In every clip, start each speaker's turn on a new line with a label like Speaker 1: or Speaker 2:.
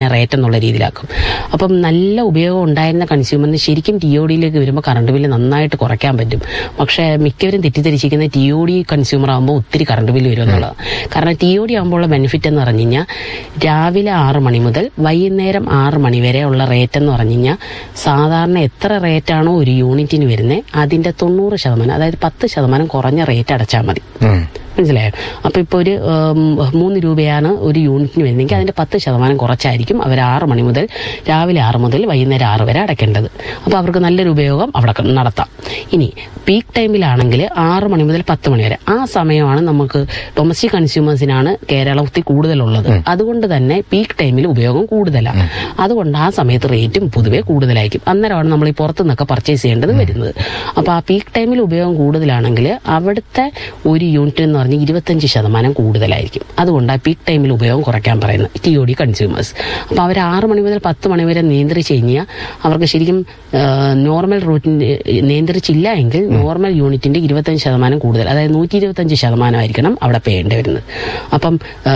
Speaker 1: Rate എന്നുള്ള രീതിയിലാക്കും അപ്പം നല്ല ഉപയോഗം ഉണ്ടായിരുന്ന കൺസ്യൂമറിന് ശരിക്കും ടി ഒ ഡിയിലേക്ക് വരുമ്പോൾ കറണ്ട് ബില്ല് നന്നായിട്ട് കുറയ്ക്കാൻ പറ്റും പക്ഷേ മിക്കവരും തെറ്റിദ്ധരിച്ചിരിക്കുന്ന ടി ഒ ഡി കൺസ്യൂമർ ആകുമ്പോൾ ഒത്തിരി കറണ്ട് ബില്ല് വരും എന്നുള്ളത് കാരണം ടി ഒ ഡി ആകുമ്പോഴുള്ള ബെനിഫിറ്റ് എന്ന് പറഞ്ഞു കഴിഞ്ഞാൽ രാവിലെ ആറ് മണി മുതൽ വൈകുന്നേരം ആറ് മണി വരെ ഉള്ള റേറ്റ് എന്ന് പറഞ്ഞു കഴിഞ്ഞാൽ സാധാരണ എത്ര റേറ്റാണോ ഒരു യൂണിറ്റിന് വരുന്നത് അതിന്റെ തൊണ്ണൂറ് ശതമാനം അതായത് പത്ത് ശതമാനം കുറഞ്ഞ റേറ്റ് അടച്ചാൽ മതി
Speaker 2: ഉം.
Speaker 1: മനസ്സിലായോ അപ്പൊ ഇപ്പൊ ഒരു ഉം, മൂന്ന് രൂപയാണ് ഒരു യൂണിറ്റിന് വരുന്നതെങ്കിൽ അതിന്റെ പത്ത് ശതമാനം കുറച്ചായിരിക്കും അവർ ആറ് മണി മുതൽ രാവിലെ ആറ് മുതൽ വൈകുന്നേരം ആറ് വരെ അടയ്ക്കേണ്ടത് അപ്പൊ അവർക്ക് നല്ലൊരു ഉപയോഗം അവിടെ ക- നടത്താം ഇനി പീക്ക് ടൈമിലാണെങ്കിൽ ആറ് മണി മുതൽ പത്ത് മണി വരെ ആ സമയമാണ് നമുക്ക് ഡൊമസ്റ്റിക് കൺസ്യൂമേഴ്സിനാണ് കേരളത്തിൽ കൂടുതലുള്ളത് അതുകൊണ്ട് തന്നെ പീക്ക് ടൈമിൽ ഉപയോഗം കൂടുതലാണ് അതുകൊണ്ട് ആ സമയത്ത് റേറ്റും പൊതുവെ കൂടുതലായിരിക്കും അന്നേരമാണ് നമ്മൾ ഈ പുറത്തു നിന്നൊക്കെ പർച്ചേസ് ചെയ്യേണ്ടത് വരുന്നത് അപ്പൊ ആ പീക്ക് ടൈമിൽ ഉപയോഗം കൂടുതലാണെങ്കിൽ അവിടുത്തെ ഒരു യൂണിറ്റ് എന്ന് പറഞ്ഞാൽ ഇരുപത്തഞ്ച് ശതമാനം കൂടുതലായിരിക്കും അതുകൊണ്ട് ആ പീക്ക് ടൈമിൽ ഉപയോഗം കുറയ്ക്കാൻ പറയുന്നത് ടി ഒ ഡി കൺസ്യൂമേഴ്സ് അപ്പൊ അവർ ആറ് മണി മുതൽ പത്ത് മണി വരെ നിയന്ത്രിച്ച് കഴിഞ്ഞാൽ അവർക്ക് ശരിക്കും നോർമൽ റൂട്ടിന്റെ നിയന്ത്രിച്ചില്ല എങ്കിൽ നോർമൽ യൂണിറ്റിന്റെ ഇരുപത്തഞ്ച് ശതമാനം കൂടുതൽ അതായത് നൂറ്റി ഇരുപത്തഞ്ച് ശതമാനമായിരിക്കണം അവിടെ പേയേണ്ടി വരുന്നത് അപ്പം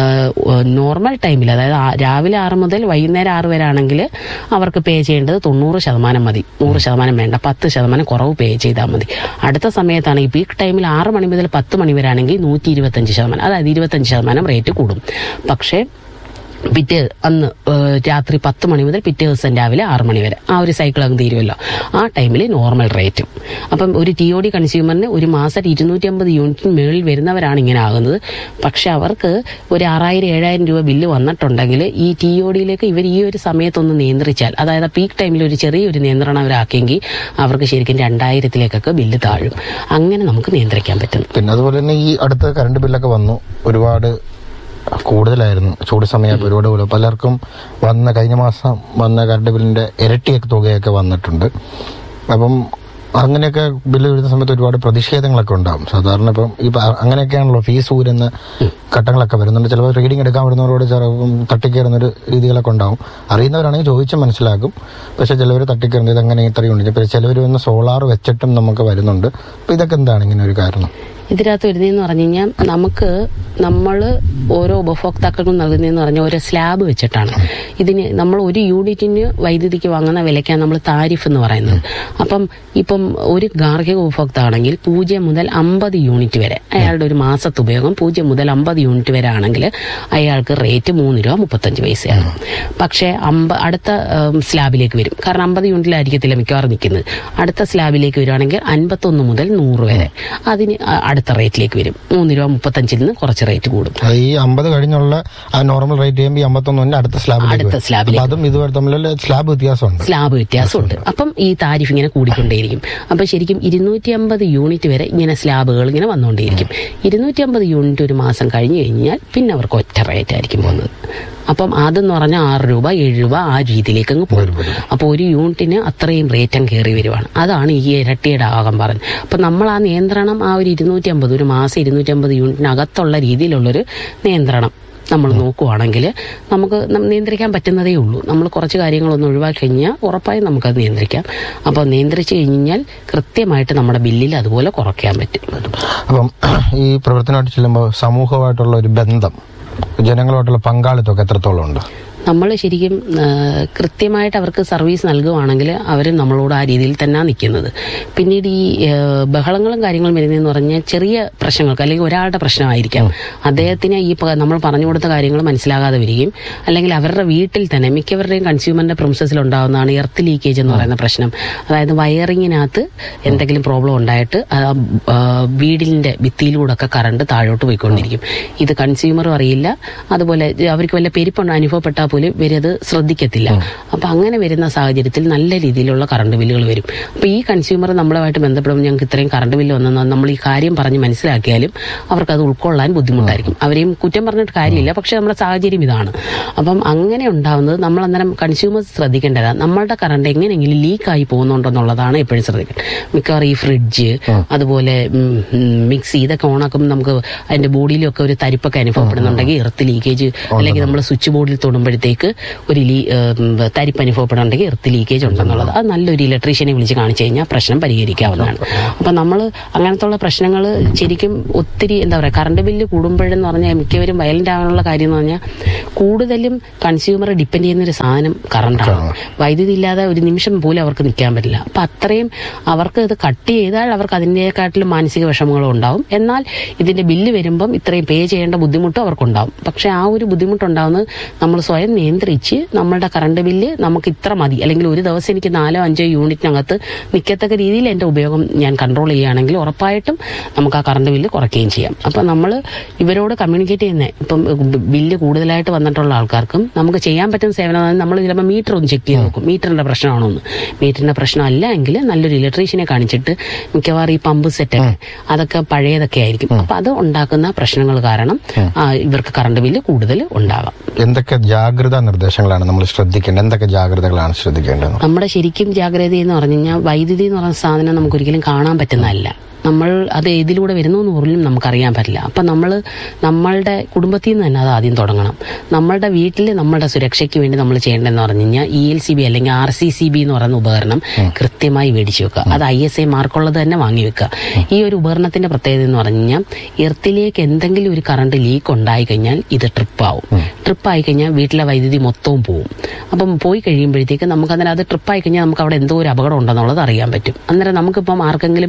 Speaker 1: നോർമൽ ടൈമിൽ അതായത് ആ- രാവിലെ ആറ് മുതൽ വൈകുന്നേരം ആറ് വരെ ആണെങ്കിൽ അവർക്ക് പേ ചെയ്യേണ്ടത് തൊണ്ണൂറ് ശതമാനം മതി നൂറ് ശതമാനം വേണ്ട പത്ത് ശതമാനം കുറവ് പേ ചെയ്താൽ മതി അടുത്ത സമയത്താണ് ഈ പീക്ക് ടൈമിൽ ആറ് മണി മുതൽ പത്ത് മണി വരെ ആണെങ്കിൽ നൂറ്റി ഇരുപത്തഞ്ച് ശതമാനം അതായത് ഇരുപത്തഞ്ച് ശതമാനം റേറ്റ് കൂടും പക്ഷേ പിറ്റേ അന്ന് ഏഹ്, രാത്രി പത്ത് മണി മുതൽ പിറ്റേ ദിവസം രാവിലെ ആറ് മണി വരെ ആ ഒരു സൈക്കിൾ അങ്ങ് തീരുമല്ലോ ആ ടൈമിൽ നോർമൽ റേറ്റും അപ്പം ഒരു ടി ഒ ഡി കൺസ്യൂമറിന് ഒരു മാസം ഇരുന്നൂറ്റി അമ്പത് യൂണിറ്റിന് മുകളിൽ വരുന്നവരാണ് ഇങ്ങനെ ആകുന്നത് പക്ഷെ അവർക്ക് ഒരു ആറായിരം ഏഴായിരം രൂപ ബില്ല് വന്നിട്ടുണ്ടെങ്കിൽ ഈ ടി ഒ ഡിയിലേക്ക് ഇവർ ഈ ഒരു സമയത്തൊന്ന് നിയന്ത്രിച്ചാൽ അതായത് പീക്ക് ടൈമിൽ ഒരു ചെറിയൊരു നിയന്ത്രണം അവരാക്കിയെങ്കിൽ അവർക്ക് ശരിക്കും രണ്ടായിരത്തിലേക്കൊക്കെ ബില്ല് താഴും അങ്ങനെ നമുക്ക് നിയന്ത്രിക്കാൻ പറ്റും
Speaker 2: പിന്നെ അതുപോലെ തന്നെ ഈ അടുത്ത കറണ്ട് ബില്ലൊക്കെ വന്നു ഒരുപാട് കൂടുതലായിരുന്നു ചൂട് സമയത്ത് ഒരുപാട് കൂടുതൽ പലർക്കും വന്ന കഴിഞ്ഞ മാസം വന്ന കറണ്ട് ബില്ലിന്റെ ഇരട്ടിയൊക്കെ തുകയൊക്കെ വന്നിട്ടുണ്ട് അപ്പം അങ്ങനെയൊക്കെ ബില്ല് വരുന്ന സമയത്ത് ഒരുപാട് പ്രതിഷേധങ്ങളൊക്കെ ഉണ്ടാകും സാധാരണ ഇപ്പം ഇപ്പം അങ്ങനെയൊക്കെയാണല്ലോ ഫീസ് ഊരുന്ന ഘട്ടങ്ങളൊക്കെ വരുന്നുണ്ട് ചിലപ്പോൾ റീഡിംഗ് എടുക്കാൻ വരുന്നവരോട് ചിലപ്പം തട്ടിക്കയറുന്നൊരു രീതികളൊക്കെ ഉണ്ടാവും അറിയുന്നവരാണെങ്കിൽ ചോദിച്ച് മനസ്സിലാക്കും പക്ഷെ ചിലവർ തട്ടിക്കയറുന്നത് ഇതെങ്ങനെ ഇത്രയുണ്ട് പിന്നെ ചിലവർ വന്ന് സോളാർ വെച്ചിട്ടും നമുക്ക് വരുന്നുണ്ട് അപ്പം ഇതൊക്കെ എന്താണ് ഇങ്ങനെ ഒരു കാരണം
Speaker 1: ഇതിനകത്ത് വരുന്നതെന്ന് പറഞ്ഞു കഴിഞ്ഞാൽ നമുക്ക് നമ്മൾ ഓരോ ഉപഭോക്താക്കൾക്കും നൽകുന്നതെന്ന് പറഞ്ഞാൽ ഓരോ സ്ലാബ് വെച്ചിട്ടാണ് ഇതിന് നമ്മൾ ഒരു യൂണിറ്റിന് വൈദ്യുതിക്ക് വാങ്ങുന്ന വിലയ്ക്കാണ് നമ്മൾ താരിഫ് എന്ന് പറയുന്നത് അപ്പം ഇപ്പം ഒരു ഗാർഹിക ഉപഭോക്താവാണെങ്കിൽ പൂജ്യം മുതൽ അമ്പത് യൂണിറ്റ് വരെ അയാളുടെ ഒരു മാസത്തെ ഉപയോഗം പൂജ്യം മുതൽ അമ്പത് യൂണിറ്റ് വരെ ആണെങ്കിൽ അയാൾക്ക് റേറ്റ് മൂന്ന് രൂപ മുപ്പത്തഞ്ച് പൈസയാണ് പക്ഷേ അമ്പ അടുത്ത ഉം, സ്ലാബിലേക്ക് വരും കാരണം അമ്പത് യൂണിറ്റിലായിരിക്കത്തില്ല മിക്കവാറും നിൽക്കുന്നത് അടുത്ത സ്ലാബിലേക്ക് വരുവാണെങ്കിൽ അൻപത്തൊന്ന് മുതൽ നൂറ് വരെ അതിന് അ- അടുത്ത റേറ്റിലേക്ക് വരും മൂന്ന് രൂപ മുപ്പത്തഞ്ചിൽ നിന്ന് കുറച്ച് റേറ്റ് കൂടും
Speaker 2: അത് ഈ അമ്പത് കഴിഞ്ഞുള്ള ആ നോർമൽ റേറ്റ് ചെയ്യുമ്പോൾ ഈ അമ്പത്തൊന്നിന്റെ അടുത്ത സ്ലാബിലേക്ക്
Speaker 1: അടുത്ത
Speaker 2: വരും.
Speaker 1: സ്ലാബിലേക്ക്
Speaker 2: അപ്പൊ അതും ഇതുവരെ തമ്മിലുള്ള സ്ലാബ് വ്യത്യാസമുണ്ട്
Speaker 1: സ്ലാബ് വ്യത്യാസമുണ്ട് അപ്പം ഈ താരിഫ് ഇങ്ങനെ കൂടിക്കൊണ്ടേയിരിക്കും അപ്പം ശരിക്കും ഇരുന്നൂറ്റി അമ്പത് യൂണിറ്റ് വരെ ഇങ്ങനെ സ്ലാബുകൾ ഇങ്ങനെ വന്നുകൊണ്ടേയിരിക്കും ഇരുന്നൂറ്റി അമ്പത് യൂണിറ്റ് ഒരു മാസം കഴിഞ്ഞു കഴിഞ്ഞാൽ പിന്നെ അവർക്ക് ഒറ്റ റേറ്റ് ആയിരിക്കും പോകുന്നത് അപ്പം അതെന്ന് പറഞ്ഞാൽ ആറ് രൂപ ഏഴ് രൂപ ആ രീതിയിലേക്ക് അങ്ങ് പോകും അപ്പോൾ ഒരു യൂണിറ്റിന് അത്രയും റേറ്റ് അങ്ങ് കയറി വരുവാണ് അതാണ് ഈ ഇരട്ടിയുടെ ആകം പറഞ്ഞത് അപ്പം നമ്മൾ ആ നിയന്ത്രണം ആ ഒരു ഇരുന്നൂറ്റി അമ്പത് ഒരു മാസം ഇരുന്നൂറ്റി അമ്പത് യൂണിറ്റിനകത്തുള്ള രീതിയിലുള്ളൊരു നിയന്ത്രണം നമ്മൾ നോക്കുവാണെങ്കിൽ നമുക്ക് നം- നിയന്ത്രിക്കാൻ പറ്റുന്നതേ ഉള്ളൂ നമ്മൾ കുറച്ച് കാര്യങ്ങളൊന്നും ഒഴിവാക്കി കഴിഞ്ഞാൽ ഉറപ്പായും നമുക്കത് നിയന്ത്രിക്കാം അപ്പോൾ നിയന്ത്രിച്ച് കഴിഞ്ഞാൽ കൃത്യമായിട്ട് നമ്മുടെ ബില്ലിൽ അതുപോലെ കുറയ്ക്കാൻ പറ്റും
Speaker 2: അപ്പം ഈ പ്രവർത്തനമായിട്ട് ചെല്ലുമ്പോൾ സമൂഹമായിട്ടുള്ള ഒരു ബന്ധം ജനങ്ങളുമായിട്ടുള്ള പങ്കാളിത്തമൊക്കെ എത്രത്തോളം ഉണ്ട്
Speaker 1: നമ്മൾ ശരിക്കും ആ, കൃത്യമായിട്ട് അവർക്ക് സർവീസ് നൽകുവാണെങ്കിൽ അവർ നമ്മളോട് ആ രീതിയിൽ തന്നെ നിൽക്കുന്നത് പിന്നീട് ഈ ആ, ബഹളങ്ങളും കാര്യങ്ങളും വരുന്നതെന്ന് പറഞ്ഞാൽ ചെറിയ പ്രശ്നങ്ങൾക്ക് അല്ലെങ്കിൽ ഒരാളുടെ പ്രശ്നമായിരിക്കാം അദ്ദേഹത്തിന് ഈ പ- നമ്മൾ പറഞ്ഞു കൊടുത്ത കാര്യങ്ങൾ മനസ്സിലാകാതെ വരികയും അല്ലെങ്കിൽ അവരുടെ വീട്ടിൽ തന്നെ മിക്കവരുടെയും കൺസ്യൂമറിന്റെ പ്രൊസസ്സിൽ ഉണ്ടാകുന്നതാണ് എർത്ത് ലീക്കേജ് എന്ന് പറയുന്ന പ്രശ്നം അതായത് വയറിങ്ങിനകത്ത് എന്തെങ്കിലും പ്രോബ്ലം ഉണ്ടായിട്ട് ആ, ആ, വീടിന്റെ ഭിത്തിയിലൂടെ ഒക്കെ കറണ്ട് താഴോട്ട് പോയിക്കൊണ്ടിരിക്കും ഇത് കൺസ്യൂമറും അറിയില്ല അതുപോലെ ഇത് അവർക്ക് വല്ല പെരുപ്പുണ്ട് അനുഭവപ്പെട്ടാൽ പോലും ഇവരത് ശ്രദ്ധിക്കത്തില്ല അപ്പൊ അങ്ങനെ വരുന്ന സാഹചര്യത്തിൽ നല്ല രീതിയിലുള്ള കറണ്ട് ബില്ലുകൾ വരും അപ്പൊ ഈ കൺസ്യൂമർ നമ്മളുമായിട്ട് ബന്ധപ്പെടുമ്പോൾ ഞങ്ങൾക്ക് ഇത്രയും കറണ്ട് ബില്ല് വന്നെന്ന് നമ്മൾ ഈ കാര്യം പറഞ്ഞ് മനസ്സിലാക്കിയാലും അവർക്ക് അത് ഉൾക്കൊള്ളാൻ ബുദ്ധിമുട്ടായിരിക്കും അവരെയും കുറ്റം പറഞ്ഞിട്ട് കാര്യമില്ല പക്ഷെ നമ്മുടെ സാഹചര്യം ഇതാണ് അപ്പം അങ്ങനെ ഉണ്ടാവുന്നത് നമ്മൾ അന്നേരം കൺസ്യൂമേഴ്സ് ശ്രദ്ധിക്കേണ്ടതാണ് നമ്മളുടെ കറണ്ട് എങ്ങനെയെങ്കിലും ലീക്കായി പോകുന്നുണ്ടെന്നുള്ളതാണ് എപ്പോഴും ശ്രദ്ധിക്കേണ്ടത് മിക്കവാറും ഈ ഫ്രിഡ്ജ് അതുപോലെ ഉം, ഉം, മിക്സി ഇതൊക്കെ ഓണാക്കുമ്പോൾ നമുക്ക് അതിന്റെ ബോഡിയിലൊക്കെ ഒരു തരിപ്പൊക്കെ അനുഭവപ്പെടുന്നുണ്ടെങ്കിൽ എർത്ത് ലീക്കേജ് അല്ലെങ്കിൽ നമ്മൾ സ്വിച്ച് ബോർഡിൽ തൊടുമ്പോഴത്തേക്ക് കഴിയുമ്പോഴത്തേക്ക് ഒരു ലീ ഉം, തരിപ്പ് അനുഭവപ്പെടുന്നുണ്ടെങ്കിൽ എർത്ത് ലീക്കേജ് ഉണ്ടെന്നുള്ളത് അത് നല്ലൊരു ഇലക്ട്രീഷ്യനെ വിളിച്ച് കാണിച്ചു കഴിഞ്ഞാൽ പ്രശ്നം പരിഹരിക്കാവുന്നതാണ് അപ്പം നമ്മൾ അങ്ങനത്തുള്ള പ്രശ്നങ്ങൾ ശരിക്കും ഒത്തിരി എന്താ പറയുക കറണ്ട് ബില്ല് കൂടുമ്പോഴെന്ന് പറഞ്ഞാൽ മിക്കവരും വയലന്റ് ആവാനുള്ള കാര്യം എന്ന് പറഞ്ഞാൽ കൂടുതലും കൺസ്യൂമർ ഡിപ്പെൻഡ് ചെയ്യുന്ന ഒരു സാധനം കറണ്ടാണ് വൈദ്യുതി ഇല്ലാതെ ഒരു നിമിഷം പോലും അവർക്ക് നിൽക്കാൻ പറ്റില്ല അപ്പൊ അത്രയും അവർക്ക് ഇത് കട്ട് ചെയ്താൽ അവർക്ക് അതിൻ്റെക്കാട്ടിലും മാനസിക വിഷമങ്ങളും ഉണ്ടാവും എന്നാൽ ഇതിന്റെ ബില്ല് വരുമ്പം ഇത്രയും പേ ചെയ്യേണ്ട ബുദ്ധിമുട്ടും അവർക്കുണ്ടാവും പക്ഷെ ആ ഒരു ബുദ്ധിമുട്ടുണ്ടാവുന്നത് നമ്മൾ സ്വയം നിയന്ത്രിച്ച് നമ്മളുടെ കറണ്ട് ബില്ല് നമുക്ക് ഇത്ര മതി അല്ലെങ്കിൽ ഒരു ദിവസം എനിക്ക് നാലോ അഞ്ചോ യൂണിറ്റിനകത്ത് നിൽക്കത്തക്ക രീതിയിൽ എന്റെ ഉപയോഗം ഞാൻ കൺട്രോൾ ചെയ്യുകയാണെങ്കിൽ ഉറപ്പായിട്ടും നമുക്ക് ആ കറണ്ട് ബില്ല് കുറയ്ക്കുകയും ചെയ്യാം അപ്പൊ നമ്മൾ ഇവരോട് കമ്മ്യൂണിക്കേറ്റ് ചെയ്യുന്നത് ഇപ്പം ബില്ല് കൂടുതലായിട്ട് വന്നിട്ടുള്ള ആൾക്കാർക്കും നമുക്ക് ചെയ്യാൻ പറ്റുന്ന സേവനം നമ്മൾ ചിലപ്പോൾ മീറ്റർ ഒന്ന് ചെക്ക് ചെയ്ത് നോക്കും മീറ്ററിന്റെ പ്രശ്നമാണോ എന്ന് മീറ്ററിന്റെ പ്രശ്നം അല്ല എങ്കിൽ നല്ലൊരു ഇലക്ട്രീഷ്യനെ കാണിച്ചിട്ട് മിക്കവാറും ഈ പമ്പ് സെറ്റ് അതൊക്കെ പഴയതൊക്കെ ആയിരിക്കും അപ്പൊ അത് ഉണ്ടാക്കുന്ന പ്രശ്നങ്ങൾ കാരണം ആ, ഇവർക്ക് കറണ്ട് ബില്ല് കൂടുതൽ ഉണ്ടാകാം
Speaker 2: എന്തൊക്കെ ജാഗ്രതാ നിർദ്ദേശങ്ങളാണ് നമ്മൾ ശ്രദ്ധിക്കേണ്ടത് എന്തൊക്കെ ജാഗ്രതകളാണ് ശ്രദ്ധിക്കേണ്ടത്
Speaker 1: നമ്മുടെ ശരിക്കും ജാഗ്രത എന്ന് പറഞ്ഞു കഴിഞ്ഞാൽ വൈദ്യുതി എന്ന് പറയുന്ന സാധനം നമുക്ക് ഒരിക്കലും കാണാൻ പറ്റുന്നതല്ല നമ്മൾ അത് ഏതിലൂടെ വരുന്നു എന്ന് പോലും നമുക്കറിയാൻ പറ്റില്ല അപ്പം നമ്മൾ നമ്മളുടെ കുടുംബത്തിൽ നിന്ന് തന്നെ അത് ആദ്യം തുടങ്ങണം നമ്മളുടെ വീട്ടിൽ നമ്മളുടെ സുരക്ഷയ്ക്ക് വേണ്ടി നമ്മൾ ചെയ്യേണ്ടതെന്ന് പറഞ്ഞു കഴിഞ്ഞാൽ ഇ എൽ സി ബി അല്ലെങ്കിൽ ആർ സി സി ബി എന്ന് പറയുന്ന ഉപകരണം കൃത്യമായി മേടിച്ചു വെക്കുക അത് ഐ എസ് ഐ മാർക്കുള്ളത് തന്നെ വാങ്ങി വെക്കുക ഈ ഒരു ഉപകരണത്തിന്റെ പ്രത്യേകത എന്ന് പറഞ്ഞു കഴിഞ്ഞാൽ എർത്തിലേക്ക് എന്തെങ്കിലും ഒരു കറണ്ട് ലീക്ക് ഉണ്ടായി കഴിഞ്ഞാൽ ഇത് ട്രിപ്പ് ആവും ട്രിപ്പ് ആയി കഴിഞ്ഞാൽ വീട്ടിലെ വൈദ്യുതി മൊത്തവും പോവും അപ്പം പോയി കഴിയുമ്പോഴത്തേക്ക് നമുക്ക് അന്നേരം അത് ട്രിപ്പ് ആയി കഴിഞ്ഞാൽ നമുക്ക് അവിടെ എന്തോ ഒരു അപകടം ഉണ്ടെന്നുള്ളത് അറിയാൻ പറ്റും അന്നേരം നമുക്കിപ്പം ആർക്കെങ്കിലും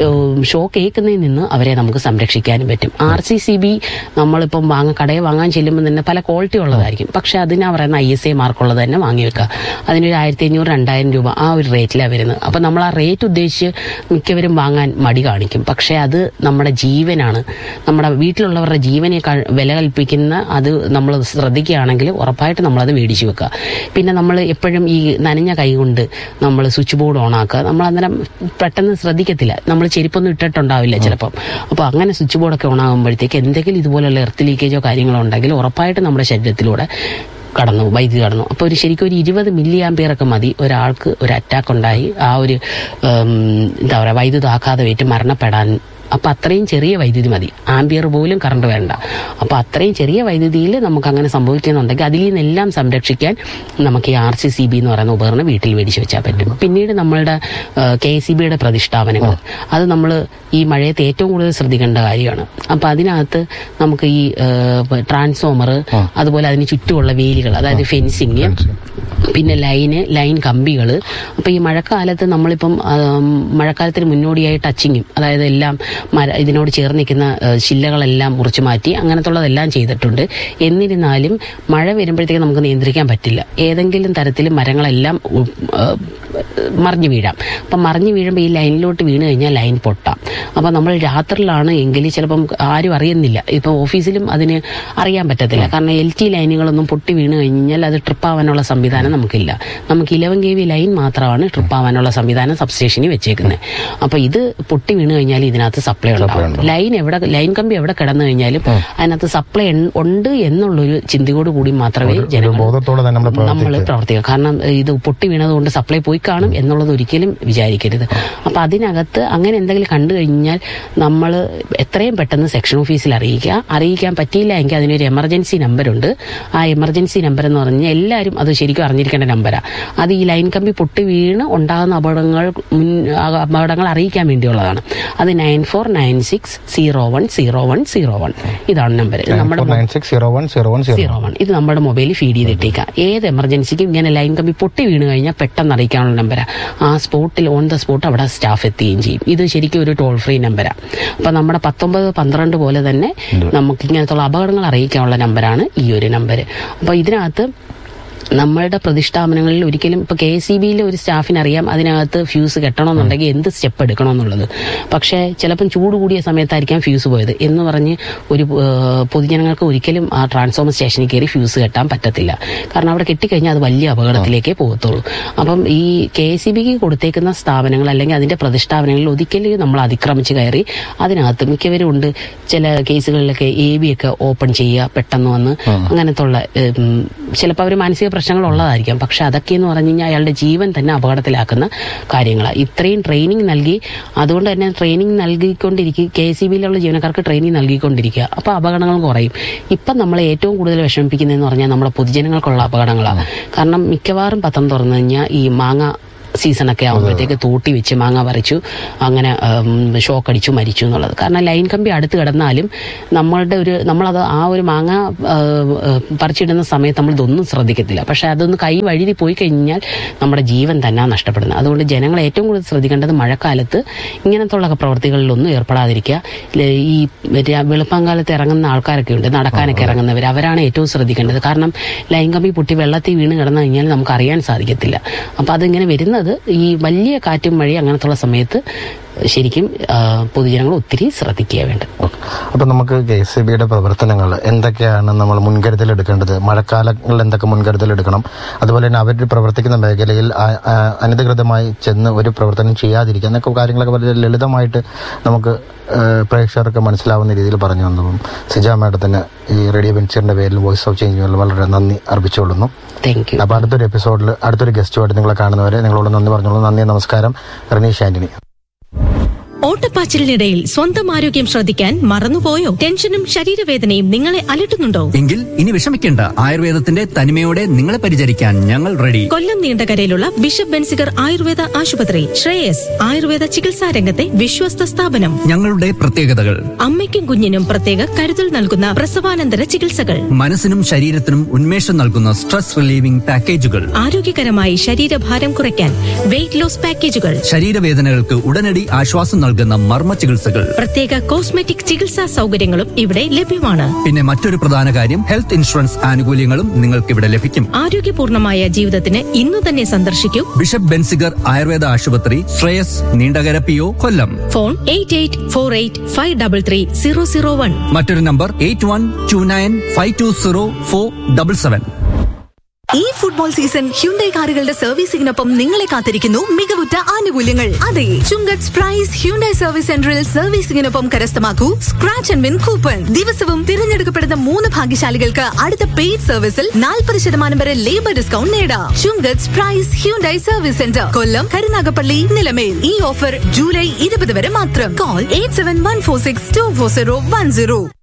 Speaker 1: ഷോക്ക് ഏക്കുന്നതിൽ നിന്ന് അവരെ നമുക്ക് സംരക്ഷിക്കാനും പറ്റും ആർ സി സി ബി നമ്മളിപ്പം വാങ്ങ കടയിൽ വാങ്ങാൻ ചെല്ലുമ്പോൾ തന്നെ പല ക്വാളിറ്റി ഉള്ളതായിരിക്കും പക്ഷെ അതിനാ പറയുന്ന ഐ എസ് ഐ മാർക്കുള്ളത് തന്നെ വാങ്ങി വെക്കുക അതിനൊരു ആയിരത്തി അഞ്ഞൂറ് രണ്ടായിരം രൂപ ആ ഒരു റേറ്റിലാണ് വരുന്നത് അപ്പം നമ്മൾ ആ റേറ്റ് ഉദ്ദേശിച്ച് മിക്കവരും വാങ്ങാൻ മടി കാണിക്കും പക്ഷെ അത് നമ്മുടെ ജീവനാണ് നമ്മുടെ വീട്ടിലുള്ളവരുടെ ജീവനെ ക- വില കൽപ്പിക്കുന്ന അത് നമ്മൾ ശ്രദ്ധിക്കുകയാണെങ്കിൽ ഉറപ്പായിട്ട് നമ്മളത് മേടിച്ചു വെക്കുക പിന്നെ നമ്മൾ എപ്പോഴും ഈ നനഞ്ഞ കൈ കൊണ്ട് നമ്മൾ സ്വിച്ച് ബോർഡ് ഓൺ ആക്കുക നമ്മൾ അന്നേരം പെട്ടെന്ന് ശ്രദ്ധിക്കത്തില്ല നമ്മൾ ചെരുപ്പൊന്നും ഇട്ടിട്ടുണ്ടാവില്ല ചിലപ്പം അപ്പോൾ അങ്ങനെ സ്വിച്ച് ബോർഡൊക്കെ ഓൺ ആകുമ്പോഴത്തേക്ക് എന്തെങ്കിലും ഇതുപോലുള്ള എർത്ത് ലീക്കേജോ കാര്യങ്ങളോ ഉണ്ടെങ്കിൽ ഉറപ്പായിട്ട് നമ്മുടെ ശരീരത്തിലൂടെ കടന്നു വൈദ്യുതി കടന്നു അപ്പോൾ ഒരു ശരിക്കും ഒരു ഇരുപത് മില്ലി ആംപിയർ ഒക്കെ മതി ഒരാൾക്ക് ഒരു അറ്റാക്ക് ഉണ്ടായി ആ ഒരു ഉം, എന്താ പറയുക വൈദ്യുതി ആഘാതമേറ്റ് മരണപ്പെടാൻ അപ്പൊ അത്രയും ചെറിയ വൈദ്യുതി മതി ആംബിയർ പോലും കറണ്ട് വേണ്ട അപ്പൊ അത്രയും ചെറിയ വൈദ്യുതിയിൽ നമുക്ക് അങ്ങനെ സംഭവിക്കുന്നുണ്ടെങ്കിൽ അതിൽ നിന്നെല്ലാം സംരക്ഷിക്കാൻ നമുക്ക് ഈ ആർ സി സി ബി എന്ന് പറയുന്ന ഉപകരണം വീട്ടിൽ മേടിച്ച് വെച്ചാൽ പറ്റും പിന്നീട് നമ്മളുടെ കെ സി ബിയുടെ പ്രതിഷ്ഠാപനങ്ങൾ അത് നമ്മൾ ഈ മഴയത്ത് ഏറ്റവും കൂടുതൽ ശ്രദ്ധിക്കേണ്ട കാര്യമാണ് അപ്പൊ അതിനകത്ത് നമുക്ക് ഈ ട്രാൻസ്ഫോമർ അതുപോലെ അതിന് ചുറ്റുമുള്ള വേലികൾ അതായത് ഫെൻസിങ് പിന്നെ ലൈന് ലൈൻ കമ്പികൾ അപ്പൊ ഈ മഴക്കാലത്ത് നമ്മളിപ്പം ആം, മഴക്കാലത്തിന് മുന്നോടിയായി ടച്ചിങ്ങും അതായത് എല്ലാം മര ഇതിനോട് ചേർന്ന് നിൽക്കുന്ന ഏ, ശില്ലകളെല്ലാം മുറിച്ചു മാറ്റി അങ്ങനത്തുള്ളതെല്ലാം ചെയ്തിട്ടുണ്ട് എന്നിരുന്നാലും മഴ വരുമ്പോഴത്തേക്ക് നമുക്ക് നിയന്ത്രിക്കാൻ പറ്റില്ല ഏതെങ്കിലും തരത്തിൽ മരങ്ങളെല്ലാം ഉ- ഏ, മറിഞ്ഞു വീഴാം അപ്പം മറിഞ്ഞു വീഴുമ്പോൾ ഈ ലൈനിലോട്ട് വീണ് കഴിഞ്ഞാൽ ലൈൻ പൊട്ടാം അപ്പം നമ്മൾ രാത്രിയിലാണ് എങ്കിൽ ചിലപ്പം ആരും അറിയുന്നില്ല ഇപ്പം ഓഫീസിലും അതിന് അറിയാൻ പറ്റത്തില്ല കാരണം എൽ ടി ലൈനുകളൊന്നും പൊട്ടി വീണ് കഴിഞ്ഞാൽ അത് ട്രിപ്പ് ആവാനുള്ള സംവിധാനം നമുക്കില്ല നമുക്ക് ഇലവൻ കെ വി ലൈൻ മാത്രമാണ് ട്രിപ്പ് ആവാനുള്ള സംവിധാനം സബ്സ്റ്റേഷനിൽ വെച്ചേക്കുന്നത് അപ്പോൾ ഇത് പൊട്ടി വീണ് കഴിഞ്ഞാൽ ഇതിനകത്ത് സപ്ലൈ ഉണ്ടാവും ലൈൻ എവിടെ ലൈൻ കമ്പി എവിടെ കിടന്നു കഴിഞ്ഞാലും അതിനകത്ത് സപ്ലൈ ഉണ്ട് എന്നുള്ളൊരു ചിന്തയോട് കൂടി മാത്രമേ
Speaker 2: ഒരു
Speaker 1: ജനങ്ങൾ
Speaker 2: ബോധത്തോടെ തന്നെ നമ്മൾ
Speaker 1: നമ്മൾ പ്രവർത്തിക്കുക കാരണം ഇത് പൊട്ടി വീണതുകൊണ്ട് സപ്ലൈ പോയി കാണും എന്നുള്ളത് ഒരിക്കലും വിചാരിക്കരുത് അപ്പൊ അതിനകത്ത് അങ്ങനെ എന്തെങ്കിലും കണ്ടു കഴിഞ്ഞാൽ നമ്മൾ എത്രയും പെട്ടെന്ന് സെക്ഷൻ ഓഫീസിൽ അറിയിക്കുക അറിയിക്കാൻ പറ്റിയില്ല എങ്കിൽ അതിനൊരു എമർജൻസി നമ്പറുണ്ട് ആ എമർജൻസി നമ്പർ എന്ന് പറഞ്ഞാൽ എല്ലാവരും അത് ശരിക്കും അറിഞ്ഞിരിക്കേണ്ട നമ്പറാണ് അത് ഈ ലൈൻ കമ്പി പൊട്ടി വീണ് ഉണ്ടാകുന്ന അപകടങ്ങൾ മുൻ ആ അപകടങ്ങൾ അറിയിക്കാൻ വേണ്ടിയുള്ളതാണ് അത് nine four nine six zero one zero one zero one ഇതാണ് നമ്പർ നമ്മുടെ
Speaker 2: nine six zero one zero one zero
Speaker 1: zero one ഇത് നമ്മുടെ മൊബൈലിൽ ഫീഡ് ചെയ്തിട്ടേക്കാം ഏത് എമർജൻസിക്കും ഇങ്ങനെ ലൈൻ കമ്പി പൊട്ടി വീണ് കഴിഞ്ഞാൽ പെട്ടെന്ന് അറിയിക്കാനുള്ള നമ്പരാണ് ആ സ്പോട്ടിൽ ഓൺ ദ സ്പോട്ട് അവിടെ സ്റ്റാഫ് എത്തുകയും ചെയ്യും ഇത് ശരിക്കും ഒരു ടോൾ ഫ്രീ നമ്പരാണ് അപ്പൊ നമ്മുടെ പത്തൊമ്പത് പന്ത്രണ്ട് പോലെ തന്നെ നമുക്ക് ഇങ്ങനത്തുള്ള അപകടങ്ങൾ അറിയിക്കാനുള്ള നമ്പറാണ് ഈ ഒരു നമ്പർ അപ്പൊ ഇതിനകത്ത് നമ്മളുടെ പ്രതിഷ്ഠാപനങ്ങളിൽ ഒരിക്കലും ഇപ്പൊ കെ എസ് ബിയിലെ ഒരു സ്റ്റാഫിന് അറിയാം അതിനകത്ത് ഫ്യൂസ് കെട്ടണമെന്നുണ്ടെങ്കിൽ എന്ത് സ്റ്റെപ്പ് എടുക്കണമെന്നുള്ളത് പക്ഷേ ചിലപ്പം ചൂട് കൂടിയ സമയത്തായിരിക്കാം ഫ്യൂസ് പോയത് എന്ന് പറഞ്ഞ് ഒരു ഏഹ്, പൊതുജനങ്ങൾക്ക് ഒരിക്കലും ആ ട്രാൻസ്ഫോമർ സ്റ്റേഷനിൽ കയറി ഫ്യൂസ് കെട്ടാൻ പറ്റത്തില്ല കാരണം അവിടെ കെട്ടിക്കഴിഞ്ഞാൽ അത് വലിയ അപകടത്തിലേക്കേ പോകത്തുള്ളൂ അപ്പം ഈ കെ എസ് ബിക്ക് കൊടുത്തേക്കുന്ന സ്ഥാപനങ്ങൾ അല്ലെങ്കിൽ അതിന്റെ പ്രതിഷ്ഠാപനങ്ങളിൽ ഒരിക്കലും നമ്മൾ അതിക്രമിച്ച് കയറി അതിനകത്ത് മിക്കവരും ഉണ്ട് ചില കേസുകളിലൊക്കെ എ ബി ഒക്കെ ഓപ്പൺ ചെയ്യുക പെട്ടെന്ന് വന്ന് അങ്ങനത്തുള്ള ചിലപ്പോൾ അവർ മാനസിക പ്രശ്നങ്ങൾ ഉള്ളതായിരിക്കാം പക്ഷെ അതൊക്കെ എന്ന് പറഞ്ഞു കഴിഞ്ഞാൽ അയാളുടെ ജീവൻ തന്നെ അപകടത്തിലാക്കുന്ന കാര്യങ്ങളാണ് ഇത്രയും ട്രെയിനിങ് നൽകി അതുകൊണ്ട് തന്നെ ട്രെയിനിങ് നൽകിക്കൊണ്ടിരിക്കുക കെ സി ബിയിലുള്ള ജീവനക്കാർക്ക് ട്രെയിനിങ് നൽകിക്കൊണ്ടിരിക്കുക അപ്പോൾ അപകടങ്ങൾ കുറയും ഇപ്പം നമ്മളെ ഏറ്റവും കൂടുതൽ വിഷമിപ്പിക്കുന്നതെന്ന് പറഞ്ഞാൽ നമ്മുടെ പൊതുജനങ്ങൾക്കുള്ള അപകടങ്ങളാണ് കാരണം മിക്കവാറും പത്രം തുറന്നു കഴിഞ്ഞാൽ ഈ മാങ്ങ സീസണൊക്കെ ആകുമ്പോഴത്തേക്ക് തൂട്ടി വെച്ച് മാങ്ങ പറിച്ചു അങ്ങനെ ഷോക്ക് അടിച്ചു മരിച്ചു എന്നുള്ളത് കാരണം ലൈൻ കമ്പി അടുത്ത് കിടന്നാലും നമ്മളുടെ ഒരു നമ്മളത് ആ ഒരു മാങ്ങ ആ, ആ, പറിച്ചിടുന്ന സമയത്ത് നമ്മൾ ഇതൊന്നും ശ്രദ്ധിക്കത്തില്ല പക്ഷെ അതൊന്ന് കൈ വഴുതി പോയി കഴിഞ്ഞാൽ നമ്മുടെ ജീവൻ തന്നെ നഷ്ടപ്പെടുന്നത് അതുകൊണ്ട് ജനങ്ങൾ ഏറ്റവും കൂടുതൽ ശ്രദ്ധിക്കേണ്ടത് മഴക്കാലത്ത് ഇങ്ങനത്തുള്ള പ്രവർത്തികളിലൊന്നും ഏർപ്പെടാതിരിക്കുക ല- ഈ രാ- വെളുപ്പാങ്കാലത്ത് ഇറങ്ങുന്ന ആൾക്കാരൊക്കെ ഉണ്ട് നടക്കാനൊക്കെ ഇറങ്ങുന്നവർ അവരാണ് ഏറ്റവും ശ്രദ്ധിക്കേണ്ടത് കാരണം ലൈൻ കമ്പി പൊട്ടി വെള്ളത്തിൽ വീണ് കിടന്നു കഴിഞ്ഞാൽ നമുക്ക് അറിയാൻ സാധിക്കത്തില്ല അപ്പൊ അതിങ്ങനെ വരുന്നത് ഈ വലിയ കാറ്റും മഴ അങ്ങനത്തുള്ള സമയത്ത് ശരിക്കും ആ, പൊതുജനങ്ങൾ ഒത്തിരി ശ്രദ്ധിക്കുക വേണ്ടത്
Speaker 2: അപ്പൊ നമുക്ക് കെ എസ് ബിയുടെ പ്രവർത്തനങ്ങൾ എന്തൊക്കെയാണ് നമ്മൾ മുൻകരുതൽ എടുക്കേണ്ടത് മഴക്കാലങ്ങളിൽ എന്തൊക്കെ മുൻകരുതൽ എടുക്കണം അതുപോലെ തന്നെ അവർ പ്രവർത്തിക്കുന്ന മേഖലയിൽ ആ- ആ- അനധികൃതമായി ചെന്ന് ഒരു പ്രവർത്തനം ചെയ്യാതിരിക്കുക എന്നൊക്കെ കാര്യങ്ങളൊക്കെ വളരെ ലളിതമായിട്ട് നമുക്ക് ഏഹ്, പ്രേക്ഷകർക്ക് മനസ്സിലാവുന്ന രീതിയിൽ പറഞ്ഞു തന്നതും സിജ മാഡത്തിന് ഈ റേഡിയോ വെഞ്ചറിന്റെ പേരിൽ വോയിസ് ഓഫ് ചേഞ്ച് വളരെ നന്ദി അർപ്പിച്ചുകൊള്ളുന്നു
Speaker 1: താങ്ക് യു
Speaker 2: അപ്പൊ അടുത്തൊരു എപ്പിസോഡിൽ അടുത്തൊരു ഗസ്റ്റുമായിട്ട് നിങ്ങളെ കാണുന്നവരെ നിങ്ങളോട് നന്ദി പറഞ്ഞോളൂ നന്ദി നമസ്കാരം റനീഷ് ആന്റണി
Speaker 3: ഓട്ടപ്പാച്ചിലിനിടയിൽ സ്വന്തം ആരോഗ്യം ശ്രദ്ധിക്കാൻ മറന്നുപോയോ ടെൻഷനും ശരീരവേദനയും നിങ്ങളെ അലട്ടുന്നുണ്ടോ
Speaker 4: എങ്കിൽ ഇനി വിഷമിക്കേണ്ട ആയുർവേദത്തിന്റെ തനിമയോടെ നിങ്ങളെ പരിചരിക്കാൻ ഞങ്ങൾ റെഡി
Speaker 3: കൊല്ലം നീണ്ടകരയിലുള്ള ബിഷപ്പ് ബെൻസിഗർ ആയുർവേദ ആശുപത്രി ശ്രേയസ് ആയുർവേദ ചികിത്സാ രംഗത്തെ വിശ്വസ്ത സ്ഥാപനം
Speaker 4: ഞങ്ങളുടെ പ്രത്യേകതകൾ
Speaker 3: അമ്മയ്ക്കും കുഞ്ഞിനും പ്രത്യേക കരുതൽ നൽകുന്ന പ്രസവാനന്തര ചികിത്സകൾ
Speaker 4: മനസ്സിനും ശരീരത്തിനും ഉന്മേഷം നൽകുന്ന സ്ട്രെസ് റിലീവിംഗ് പാക്കേജുകൾ
Speaker 3: ആരോഗ്യകരമായി ശരീരഭാരം കുറയ്ക്കാൻ വെയിറ്റ് ലോസ് പാക്കേജുകൾ
Speaker 4: ശരീരവേദനകൾക്ക് ഉടനടി ആശ്വാസം നൽകുന്ന മർമ്മ ചികിത്സകൾ
Speaker 3: പ്രത്യേക കോസ്മെറ്റിക് ചികിത്സാ സൗകര്യങ്ങളും ഇവിടെ ലഭ്യമാണ്
Speaker 4: പിന്നെ മറ്റൊരു പ്രധാന കാര്യം ഹെൽത്ത് ഇൻഷുറൻസ് ആനുകൂല്യങ്ങളും നിങ്ങൾക്ക് ഇവിടെ ലഭിക്കും
Speaker 3: ആരോഗ്യപൂർണമായ ജീവിതത്തിന് ഇന്നു തന്നെ സന്ദർശിക്കൂ
Speaker 4: ബിഷപ്പ് ബെൻസിഗർ ആയുർവേദ ആശുപത്രി Shreyas Neendakara P O Kollam
Speaker 3: phone eight eight four eight five double three zero zero one
Speaker 4: മറ്റൊരു number eight one two nine five two zero four double seven
Speaker 5: ഈ ഫുട്ബോൾ സീസൺ ഹ്യുണ്ടൈ കാറുകളുടെ സർവീസിംഗിനൊപ്പം നിങ്ങളെ കാത്തിരിക്കുന്നു മികവുറ്റ ആനുകൂല്യങ്ങൾ അതെ ചുങ്കത്ത് പ്രൈസ് ഹ്യുണ്ടൈ സർവീസ് സെന്ററിൽ സർവീസിംഗിനൊപ്പം കരസ്ഥമാക്കൂ സ്ക്രാച്ച് ആൻഡ് വിൻ കൂപ്പൺ ദിവസവും തിരഞ്ഞെടുക്കപ്പെടുന്ന മൂന്ന് ഭാഗ്യശാലികൾക്ക് അടുത്ത പെയ്ഡ് സർവീസിൽ നാൽപ്പത് ശതമാനം വരെ ലേബർ ഡിസ്കൗണ്ട് നേടാം Chungath Prize Hyundai service centre Kollam Karunagappally Nilamel ഈ ഓഫർ ജൂലൈ ഇരുപത് വരെ മാത്രം call eight seven one four six two four zero one zero